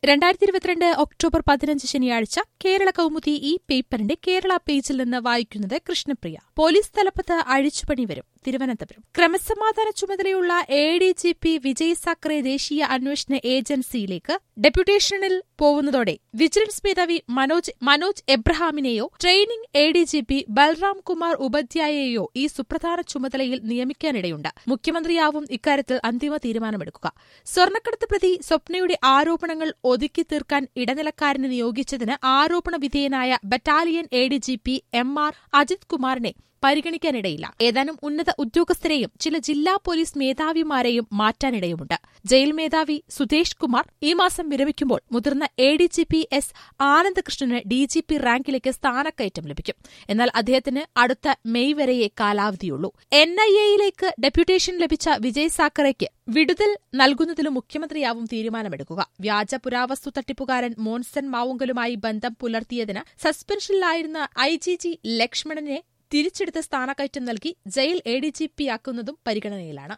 രണ്ടായിരത്തി ഇരുപത്തിരണ്ട് ഒക്ടോബർ പതിനഞ്ച് ശനിയാഴ്ച കേരള കൗമുദി ഈ പേപ്പറിന്റെ കേരള പേജിൽ നിന്ന് വായിക്കുന്നത് കൃഷ്ണപ്രിയ പോലീസ് തലപ്പത്ത് അഴിച്ചുപണി വരും തിരുവനന്തപുരം ക്രമസമാധാന ചുമതലയുള്ള A D G P Vijay Sakhare ദേശീയ അന്വേഷണ ഏജൻസിയിലേക്ക് ഡെപ്യൂട്ടേഷനിൽ പോകുന്നതോടെ വിജിലൻസ് മേധാവി മനോജ് മനോജ് എബ്രഹാമിനെയോ training A D G P Balram Kumar ഉപാധ്യായയെയോ ഈ സുപ്രധാന ചുമതലയിൽ നിയമിക്കാനിടയുണ്ട് മുഖ്യമന്ത്രിയാവും ഇക്കാര്യത്തിൽ അന്തിമ തീരുമാനമെടുക്കുക സ്വർണ്ണക്കടത്ത് പ്രതി സ്വപ്നയുടെ ആരോപണങ്ങൾ ഒതുക്കി തീർക്കാൻ ഇടനിലക്കാരനെ നിയോഗിച്ചതിന് ആരോപണ വിധേയനായ battalion A D G P M R Ajith കുമാറിനെ പരിഗണിക്കാനിടയില്ല ഏതാനും ഉന്നത ഉദ്യോഗസ്ഥരെയും ചില ജില്ലാ പോലീസ് മേധാവിമാരെയും മാറ്റാനിടയുമുണ്ട് ജയിൽ മേധാവി സുധേഷ് കുമാർ ഈ മാസം വിരമിക്കുമ്പോൾ മുതിർന്ന A D G P S ആനന്ദകൃഷ്ണന് ഡി ജി പി റാങ്കിലേക്ക് സ്ഥാനക്കയറ്റം ലഭിക്കും എന്നാൽ അദ്ദേഹത്തിന് അടുത്ത മെയ് വരെയേ കാലാവധിയുള്ളൂ എൻ ഐ എയിലേക്ക് ഡെപ്യൂട്ടേഷൻ ലഭിച്ച വിജയ് സാക്കറയ്ക്ക് വിടുതൽ നൽകുന്നതിലും മുഖ്യമന്ത്രിയാവും തീരുമാനമെടുക്കുക വ്യാജ പുരാവസ്തു തട്ടിപ്പുകാരൻ മോൻസൺ മാവുങ്കലുമായി ബന്ധം പുലർത്തിയതിന് സസ്പെൻഷനിലായിരുന്ന ഐ ജി ജി ലക്ഷ്മണനെ തിരിച്ചെടുത്ത സ്ഥാനക്കയറ്റം നൽകി ജയിൽ എ ഡി ജി പിയാക്കുന്നതും പരിഗണനയിലാണ്